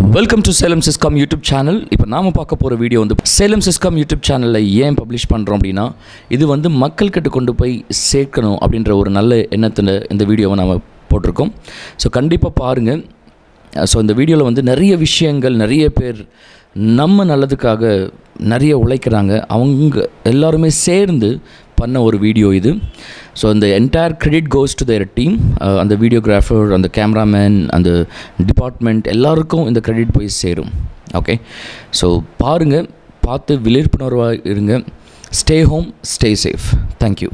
Welcome to Salem Siscom YouTube channel இப்போ நாம் பார்க்க போகிற வீடியோ வந்து சேலம் சிஸ்காம் யூடியூப் சேனலில் ஏன் பப்ளிஷ் பண்ணுறோம் அப்படின்னா இது வந்து மக்கள்கிட்ட கொண்டு போய் சேர்க்கணும் அப்படின்ற ஒரு நல்ல எண்ணத்தில் இந்த வீடியோவை நாம் போட்டிருக்கோம் ஸோ கண்டிப்பாக பாருங்கள் ஸோ இந்த வீடியோவில் வந்து நிறைய விஷயங்கள் நிறைய பேர் நம்ம நல்லதுக்காக நிறைய உழைக்கிறாங்க அவங்க எல்லாருமே சேர்ந்து பண்ண ஒரு வீடியோ இது ஸோ அந்த entire credit goes to their team அந்த வீடியோகிராஃபர் அந்த கேமராமேன் அந்த டிபார்ட்மெண்ட் எல்லாருக்கும் இந்த கிரெடிட் போய் சேரும் ஓகே ஸோ பாருங்கள் பார்த்து விழிப்புணர்வாக இருங்க stay home stay safe thank you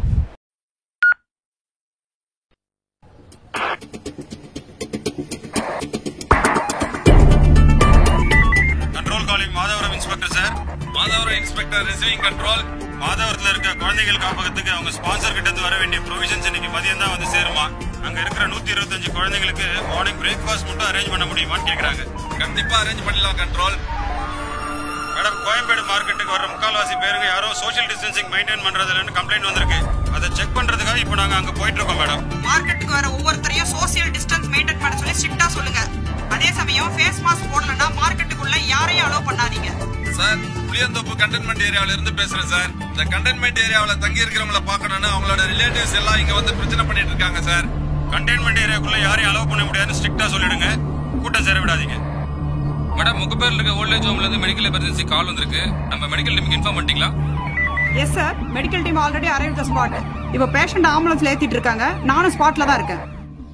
control calling Madhavaram inspector sir Madhavaram inspector receiving control மாதவரத்தில் இருக்க குழந்தைகள் காப்பகத்துக்கு அவங்க ஸ்பான்சர் கிட்ட இருந்து வர வேண்டிய ப்ரொவிஷன்ஸ் இன்னைக்கு மதியம் தான் வந்து சேருமா அங்க இருக்கிற நூத்தி இருபத்தஞ்சு குழந்தைங்களுக்கு மார்னிங் பிரேக்ஃபாஸ்ட் மட்டும் அரேஞ்ச் பண்ண முடியுமான்னு கேக்குறாங்க கண்டிப்பா அரேஞ்ச் பண்ணிடலாம் கண்ட்ரோல் மேடம் கோயம்பேடு மார்க்கெட்டுக்கு வர முக்கால்வாசி பேருக்கு யாரோ சோஷியல் டிஸ்டன்சிங் மெயின்டைன் பண்றதுலன்னு கம்ப்ளைண்ட் வந்திருக்கு அதை செக் பண்றதுக்காக இப்போ நாங்க அங்க போயிட்டு இருக்கோம் மேடம் மார்க்கெட்டுக்கு வர ஒவ்வொருத்தரையும் சோசியல் டிஸ்டன்ஸ் மெயின்டைன் பண்ண சொல்லி ஸ்ட்ரிக்டா சொல்லுங்க அதே சமயம் ஃபேஸ் மாஸ்க் போடலன்னா மார்க்கெட்டுக்குள்ள யாரையும் அலோவ் பண்ணாதீங்க சார் புளியந்தோப்பு கண்டென்மெண்ட் ஏரியாவில இருந்து பேசுறேன் சார் இந்த கண்டென்மெண்ட் ஏரியாவில தங்கி இருக்கிறவங்கள பார்க்கணும்னு அவங்களோட ரிலேட்டிவ்ஸ் எல்லாம் இங்க வந்து பிரச்சனை பண்ணிட்டு இருக்காங்க சார் கண்டெய்ன்மெண்ட் ஏரியாக்குள்ள யாரையும் அலோவ் பண்ண முடியாதுன்னு ஸ்ட்ரிக்டா சொல்லிடுங்க கூட்டம் சேர விடாதீங்க மேடம் உங்க பேர்ல இருக்க ஓல்டேஜ் ஹோம்ல இருந்து மெடிக்கல் எமர்ஜென்சி கால் வந்திருக்கு நம்ம மெடிக்கல் டீமுக்கு இன்ஃபார்ம் பண்ணிட்டீங்களா yes sir medical team already arrive the spot இப்போ பேஷண்ட் ஆம்புலன்ஸ்ல ஏத்திட்டு இருக்காங்க நானும் ஸ்பாட்ல தான் இருக்கேன்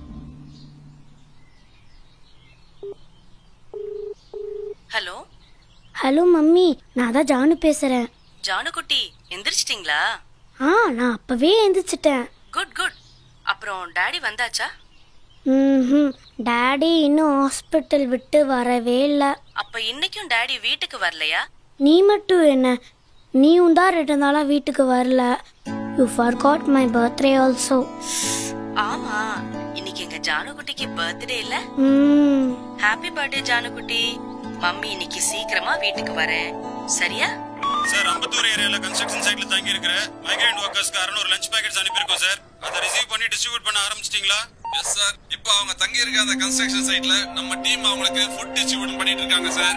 ஹலோ ஹலோ மம்மி நான் தான் ஜானு பேசுறேன் ஜானுக்குட்டி எந்திரிச்சிட்டிங்களா ஆ நான் அப்பவே எந்திரிச்சிட்டேன் குட் குட் அப்புறம் டாடி வந்தாச்சா ம் டாடி இன்னும் ஹாஸ்பிட்டல் விட்டு வரவே இல்லை அப்ப இன்னைக்கும் டாடி வீட்டுக்கு வரலையா நீ மட்டும் என்ன நீயும் தான் ரெண்டு நாளாக வீட்டுக்கு வரல you forgot my birthday also ஆமா இன்னைக்கு எங்க ஜானுக்குட்டிக்கு பர்த்டே இல்ல ம் ஹாப்பி பர்த்டே ஜானுக்குட்டி மம்மி இன்னைக்கு சீக்கிரமா வீட்டுக்கு வரேன் சரியா சார் அம்பத்தூர் ஏரியால கன்ஸ்ட்ரக்ஷன் சைட்ல தங்கி இருக்கிற மைக்ரேண்ட் ஒர்க்கர்ஸ்க்கு அறுநூறு லஞ்ச் பேக்கெட்ஸ் அனுப்பியிருக்கோம் சார் அதை ரிசீவ் பண்ணி டிஸ்ட்ரிபியூட் பண்ண ஆரம்பிச்சிட்டீங்களா எஸ் சார் இப்போ அவங்க தங்கி இருக்க அந்த கன்ஸ்ட்ரக்ஷன் சைட்ல நம்ம டீம் அவங்களுக்கு ஃபுட் டிஸ்ட்ரிபியூட் பண்ணிட்டு இருக்காங்க சார்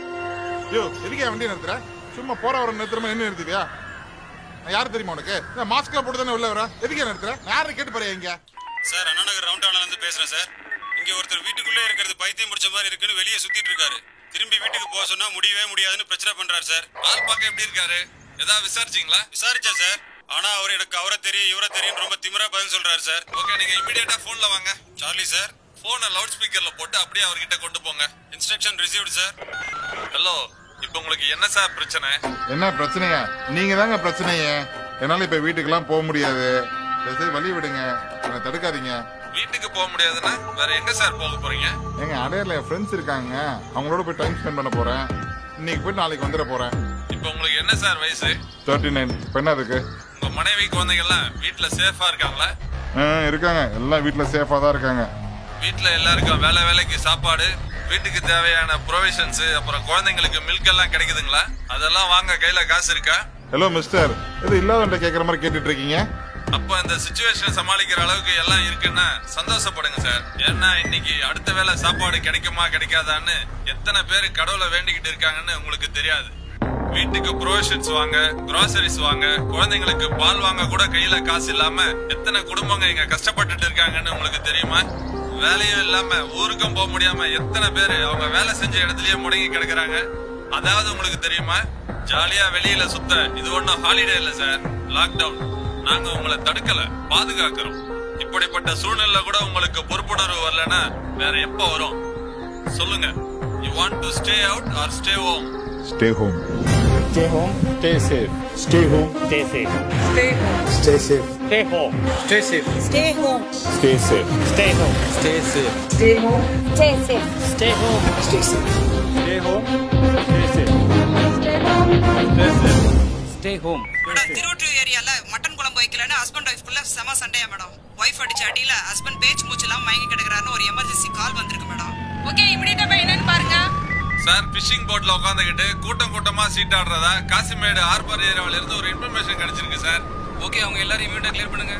யோ எதுக்கே வண்டி நிறுத்துற சும்மா போற வர நிறுத்துறமா என்ன நிறுத்துவியா நான் யாரு தெரியுமா உனக்கு மாஸ்க்ல போட்டு தானே உள்ள வர எதுக்கே நிறுத்துற நான் யாரை கேட்டு பாரு இங்க சார் அண்ணா நகர் ரவுண்ட் இருந்து பேசுறேன் சார் இங்க ஒருத்தர் வீட்டுக்குள்ளே இருக்கிறது பைத்தியம் முடிச்ச மாதிரி இருக்குன்னு வெளியே சுத்திட்டு இருக்காரு திரும்பி வீட்டுக்கு போக சொன்னா முடியவே முடியாதுன்னு பிரச்சனை பண்றாரு சார் ஆள் பார்க்க எப்படி இருக்காரு ஏதாவது விசாரிச்சீங்களா விசாரிச்சேன் சார் ஆனா அவர் எனக்கு அவரை தெரியும் இவரை தெரியும் ரொம்ப திமிரா பதில் சொல்றாரு சார் ஓகே நீங்க இமிடியேட்டா போன்ல வாங்க சார்லி சார் போனை லவுட் ஸ்பீக்கர்ல போட்டு அப்படியே அவர்கிட்ட கொண்டு போங்க இன்ஸ்ட்ரக்ஷன் ரிசீவ்டு சார் ஹலோ இப்போ உங்களுக்கு என்ன சார் பிரச்சனை என்ன பிரச்சனையா நீங்க தாங்க பிரச்சனையே என்னால இப்ப வீட்டுக்கெல்லாம் போக முடியாது தயவு செய்து வழி விடுங்க என்னை தடுக்காதீங்க வீட்டுக்கு போக முடியாதுன்னா வேற எங்க சார் போக போறீங்க எங்க அடையார்ல என் ஃப்ரெண்ட்ஸ் இருக்காங்க அவங்களோட போய் டைம் ஸ்பெண்ட் பண்ண போறேன் இன்னைக்கு போயிட்டு நாளைக்கு வந்துட போறேன் இப்போ உங்களுக்கு என்ன சார் வயசு தேர்ட்டி நைன் இப்போ என்ன இருக்கு உங்க மனைவி குழந்தைங்க எல்லாம் வீட்டுல சேஃபா இருக்காங்களா ஆ, இருக்காங்க எல்லாம் வீட்டுல சேஃபா தான் இருக்காங்க வீட்டுல எல்லாருக்கும் வேலை வேலைக்கு சாப்பாடு வீட்டுக்கு தேவையான ப்ரொவிஷன்ஸ் அப்புறம் குழந்தைங்களுக்கு மில்க் எல்லாம் கிடைக்குதுங்களா அதெல்லாம் வாங்க கையில காசு இருக்கா ஹலோ மிஸ்டர் இது இல்லாதவன்ட்ட கேட்குற மாதிரி கேட்டுட்டு இருக்கீங்க அப்ப இந்த சுச்சுவேஷன் சமாளிக்கிற அளவுக்கு எல்லாம் இருக்குன்னா சந்தோஷப்படுங்க சார் ஏன்னா இன்னைக்கு அடுத்த வேளை சாப்பாடு கிடைக்குமா கிடைக்காதான்னு எத்தனை பேர் கடவுளை வேண்டிக்கிட்டு இருக்காங்கன்னு உங்களுக்கு தெரியாது வீட்டுக்கு ப்ரொவிஷன்ஸ் வாங்க கிராசரிஸ் வாங்க குழந்தைங்களுக்கு பால் வாங்க கூட கையில காசு இல்லாம எத்தனை குடும்பங்க இங்க கஷ்டப்பட்டுட்டு இருக்காங்கன்னு உங்களுக்கு தெரியுமா வேலையும் இல்லாம ஊருக்கும் போக முடியாம எத்தனை பேர் அவங்க வேலை செஞ்ச இடத்துலயே முடங்கி கிடக்குறாங்க அதாவது உங்களுக்கு தெரியுமா ஜாலியா வெளியில சுத்த இது ஒண்ணும் ஹாலிடே இல்ல சார் லாக்டவுன் நாங்க உங்களை தடுக்கல பாதுகாக்கிறோம் இப்படிப்பட்ட சூழ்நிலை கூட உங்களுக்கு பொறுப்புணர்வு வரலன்னா வேற எப்ப வரும் சொல்லுங்க you want to stay out or stay home stay home Stay home, stay safe. Stay home, stay safe. Stay home. Stay safe. Stay home. Stay safe. Stay home Stay safe. Stay home. Stay safe. Stay home சரி சரி Stay home. Stay safe. Stay home. Stay safe. Stay safe. Stay home. Madam Thiruvottiyur ஏரியால mutton குழம்பு வைக்கலன்னு husband ஒய்ஃப்குள்ள செம சண்டையா madam wife அடிச்ச அடியில husband பேச்சு மூச்சு இல்லாம மயங்கி கிடக்குறாருன்னு ஒரு எமர்ஜென்சி கால் வந்திருக்கு மேடம் ஓகே இமிடியேட்டா போய் என்னன்னு பாருங்க சார் பிஷிங் போட்ல உட்காந்துக்கிட்டு கூட்டம் கூட்டமா சீட்டாடுறதா காசிமேடு ஹார்பர் ஏரியாவில இருந்து ஒரு இன்ஃபர்மேஷன் கிடைச்சிருக்கு சார் ஓகே அவங்க எல்லாரும் இமீடியட்டா கிளியர் பண்ணுங்க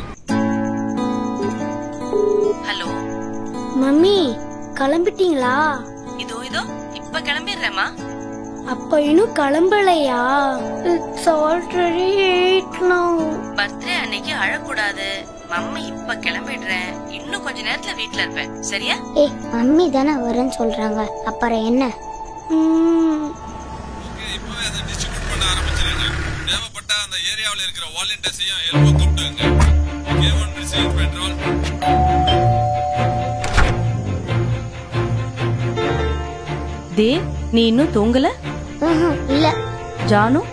ஹலோ மம்மி கிளம்பிட்டீங்களா இதோ இதோ இப்ப கிளம்பிடுறேம்மா அப்ப இன்னும் கிளம்பலையா it's already eight now birthday அன்னைக்கு அழக்கூடாது மம்மி இப்ப கிளம்பிடுறேன் இன்னும் கொஞ்ச நேரத்துல வீட்ல இருப்பேன் சரியா ஏய் மம்மி தானே வரேன்னு சொல்றாங்க அப்புறம் என்ன ம், ஓகே இப்பவே அதை டிஸ்ட்ரிபியூட் பண்ண ஆரம்பிச்சிருங்க தேவைப்பட்ட அந்த ஏரியாவில் இருக்கிற வாலண்டியர்ஸையும் எலும்பு கூப்பிட்டுங்க K one receive patrol Dev நீ இன்னும் தூங்கல ம்ஹும், இல்ல ஜானு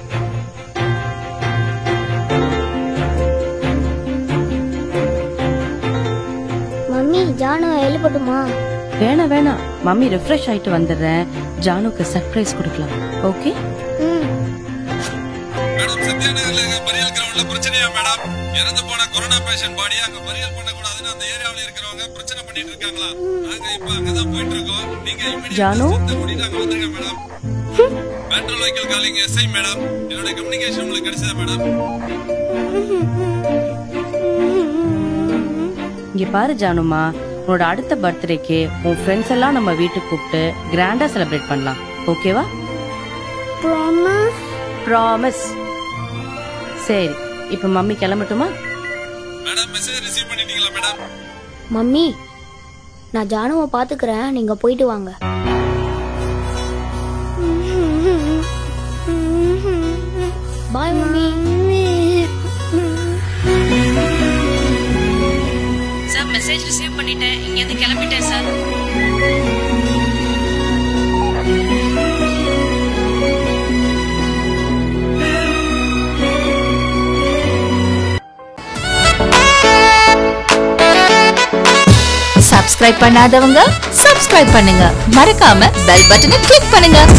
மம்மி ஜானு எழுப்பட்டுமா வேணாம் வேணாம் மம்மி ரெஃப்ரெஷ் ஆயிட்டு வந்துடுறேன் ஜானுக்கு சர்ப்ரைஸ் கொடுக்கலாம் ஓகே ம் மேடம் சத்யா நகர்ல இருக்க பரியல் கிரவுண்ட்ல பிரச்சனையா மேடம் இறந்து போன கொரோனா பேஷண்ட் பாடியை அங்க பரியல் பண்ணக்கூடாதுன்னு அந்த ஏரியாவில் இருக்கிறவங்க பிரச்சனை பண்ணிட்டு இருக்காங்களா நாங்க இப்ப அங்கதான் போயிட்டு இருக்கோம் நீங்க immediate ஜானு? சத்தம் மூடிட்டு அங்க வந்துருங்க madam patrol vehicle calling SI madam என்னோட கம்யூனிகேஷன் உங்களுக்கு கிடைச்சதா மேடம் இங்க பாரு ஜானுமா உன்னோட அடுத்த பர்த்டேக்கு உன் ஃப்ரெண்ட்ஸ் எல்லாம் நம்ம வீட்டுக்கு கூப்பிட்டு கிராண்டா செலிப்ரேட் பண்ணலாம் ஓகேவா ப்ராமிஸ் ப்ராமிஸ் சரி இப்ப மம்மி கிளம்பட்டுமா மேடம் மெசேஜ் ரிசீவ் பண்ணிட்டீங்களா மேடம் மம்மி நான் ஜானுவை பாத்துக்கிறேன் நீங்க போயிட்டு வாங்க bye mummy sir message receive பண்ணிட்டேன் இங்க இருந்து கிளம்பிட்டேன் சார் சப்ஸ்கிரைப் பண்ணாதவங்க சப்ஸ்கிரைப் பண்ணுங்க மறக்காம பெல் பட்டனை கிளிக் பண்ணுங்க